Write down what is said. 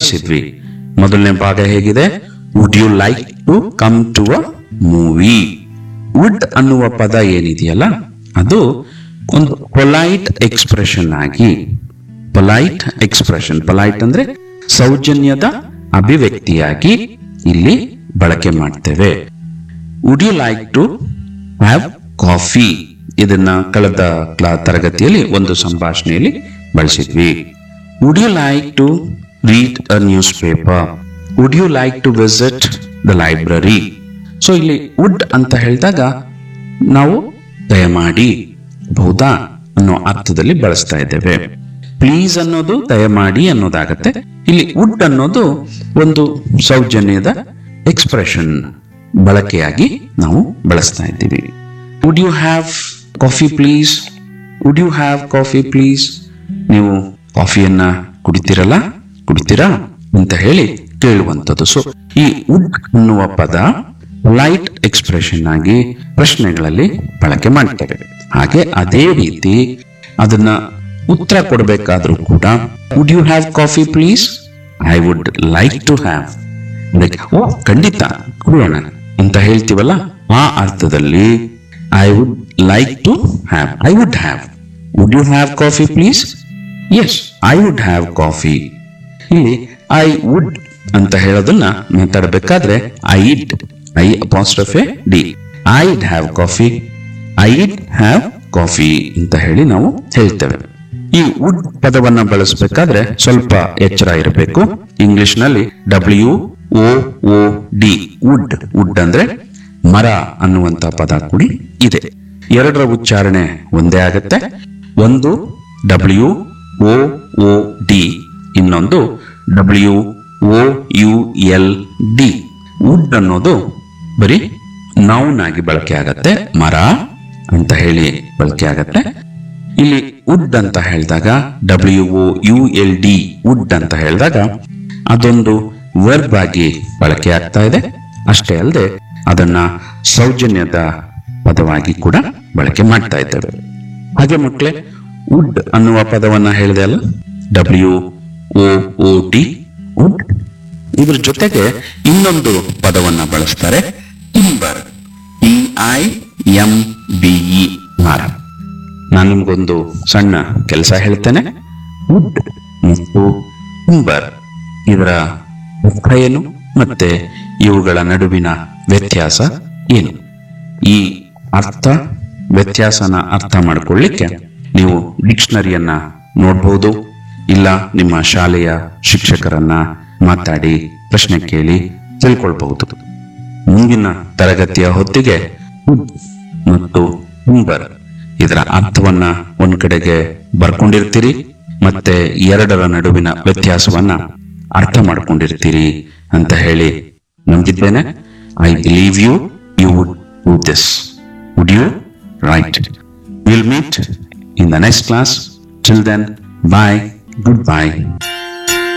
ಬಳಸಿದ್ವಿ ಮೊದಲನೇ ಭಾಗ ಹೇಗಿದೆ would you like to come to a movie wood ಅನ್ನುವ ಪದ ಏನಿದೆಯಲ್ಲ ಅದು ಒಂದು ಪೊಲೈಟ್ ಎಕ್ಸ್ಪ್ರೆಷನ್ ಆಗಿ ಪೊಲೈಟ್ ಎಕ್ಸ್ಪ್ರೆಷನ್ ಪೊಲೈಟ್ ಅಂದ್ರೆ ಸೌಜನ್ಯದ ಅಭಿವ್ಯಕ್ತಿಯಾಗಿ ಇಲ್ಲಿ ಬಳಕೆ ಮಾಡ್ತೇವೆ would you like to have coffee ಇದನ್ನ ಕಳೆದ ಕ್ಲಾ ತರಗತಿಯಲ್ಲಿ ಒಂದು ಸಂಭಾಷಣೆಯಲ್ಲಿ ಬಳಸಿದ್ವಿ would you like to read a newspaper would you like to visit the library so ಇಲ್ಲಿ ವುಡ್ ಅಂತ ಹೇಳಿದಾಗ ನಾವು ದಯಮಾಡಿ ಬಹುದಾ ಅನ್ನೋ ಅರ್ಥದಲ್ಲಿ ಬಳಸ್ತಾ ಇದ್ದೇವೆ ಪ್ಲೀಸ್ ಅನ್ನೋದು ದಯಮಾಡಿ ಅನ್ನೋದಾಗತ್ತೆ ಇಲ್ಲಿ ವುಡ್ ಅನ್ನೋದು ಒಂದು ಸೌಜನ್ಯದ ಎಕ್ಸ್ಪ್ರೆಷನ್ ಬಳಕೆಯಾಗಿ ನಾವು ಬಳಸ್ತಾ ಇದ್ದೀವಿ would you have coffee please would you have coffee please ನೀವು ಕಾಫಿಯನ್ನ ಕುಡಿತೀರಲ್ಲ ಕುಡಿತೀರಾ ಅಂತ ಹೇಳಿ ಕೇಳುವಂಥದ್ದು ಸೊ ಈ ವುಡ್ ಅನ್ನುವ ಪದ ಲೈಟ್ ಎಕ್ಸ್ಪ್ರೆಷನ್ ಆಗಿ ಪ್ರಶ್ನೆಗಳಲ್ಲಿ ಬಳಕೆ ಮಾಡ್ತೇವೆ ಹಾಗೆ ಅದೇ ರೀತಿ ಅದನ್ನ ಉತ್ತರ ಕೊಡಬೇಕಾದ್ರೂ ಕೂಡ would you have coffee please I would like to have ಓ ಖಂಡಿತ ಕುಡಿಯೋಣ ಅಂತ ಹೇಳ್ತೀವಲ್ಲ ಆ ಅರ್ಥದಲ್ಲಿ I would like to have I would have would you have coffee please yes I would have coffee ಇಲ್ಲಿ ಐ ವುಡ್ ಅಂತ ಹೇಳೋದನ್ನ ಮಾತಾಡಬೇಕಾದ್ರೆ I'd I apostrophe D I'd have coffee I'd have coffee ಅಂತ ಹೇಳಿ ನಾವು ಹೇಳ್ತೇವೆ ಈ wood ಪದವನ್ನ ಬಳಸಬೇಕಾದ್ರೆ ಸ್ವಲ್ಪ ಎಚ್ಚರ ಇರಬೇಕು ಇಂಗ್ಲಿಷ್ ನಲ್ಲಿ W O O D wood wood ಅಂದ್ರೆ ಮರ ಅನ್ನುವಂತ ಪದ ಕೂಡಿ ಇದೆ ಎರಡರ ಉಚ್ಚಾರಣೆ ಒಂದೇ ಆಗತ್ತೆ ಒಂದು ಡಬ್ಲ್ಯೂ ಓ ಓ ಡಿ ಇನ್ನೊಂದು W O U L D would ಅನ್ನೋದು ಬರೀ ನೌನ್ ಆಗಿ ಬಳಕೆ ಆಗತ್ತೆ ಮರ ಅಂತ ಹೇಳಿ ಬಳಕೆ ಆಗತ್ತೆ ಇಲ್ಲಿ ವುಡ್ ಅಂತ ಹೇಳಿದಾಗ W O U L D would ಅಂತ ಹೇಳಿದಾಗ ಅದೊಂದು ವರ್ಬ್ ಆಗಿ ಬಳಕೆ ಆಗ್ತಾ ಇದೆ ಅಷ್ಟೇ ಅಲ್ಲದೆ ಅದನ್ನ ಸೌಜನ್ಯದ ಪದವಾಗಿ ಕೂಡ ಬಳಕೆ ಮಾಡ್ತಾ ಇದ್ದೇವೆ ಹಾಗೆ ಮಕ್ಕಳೇ ವುಡ್ ಅನ್ನುವ ಪದವನ್ನ ಹೇಳಿದೆ ಅಲ್ಲ W O O D wood ಇದ್ರ ಜೊತೆಗೆ ಇನ್ನೊಂದು ಪದವನ್ನ ಬಳಸ್ತಾರೆ timber T I M B E R ನಾನು ನಿಮ್ಗೊಂದು ಸಣ್ಣ ಕೆಲಸ ಹೇಳ್ತೇನೆ ವುಡ್ ಮತ್ತು ಟಿಂಬರ್ ಇದರ ಅರ್ಥ ಏನು ಮತ್ತೆ ಇವುಗಳ ನಡುವಿನ ವ್ಯತ್ಯಾಸ ಏನು ಈ ಅರ್ಥ ವ್ಯತ್ಯಾಸನ ಅರ್ಥ ಮಾಡ್ಕೊಳ್ಳಿಕ್ಕೆ ನೀವು ಡಿಕ್ಷನರಿಯನ್ನ ನೋಡ್ಬೋದು ಇಲ್ಲ ನಿಮ್ಮ ಶಾಲೆಯ ಶಿಕ್ಷಕರನ್ನ ಮಾತಾಡಿ ಪ್ರಶ್ನೆ ಕೇಳಿ ತಿಳ್ಕೊಳ್ಬಹುದು ಮುಂದಿನ ತರಗತಿಯ ಹೊತ್ತಿಗೆ ವುಡ್ ಮತ್ತು ಟಿಂಬರ್ ಇದರ ಅರ್ಥವನ್ನ ಒಂದ್ ಕಡೆಗೆ ಬರ್ಕೊಂಡಿರ್ತೀರಿ ಮತ್ತೆ ಎರಡರ ನಡುವಿನ ವ್ಯತ್ಯಾಸವನ್ನ ಅರ್ಥ ಮಾಡ್ಕೊಂಡಿರ್ತೀರಿ ಅಂತ ಹೇಳಿ ನಂಬಿದ್ದೇನೆ I believe you you would do this would you right will meet in the next class till then bye good bye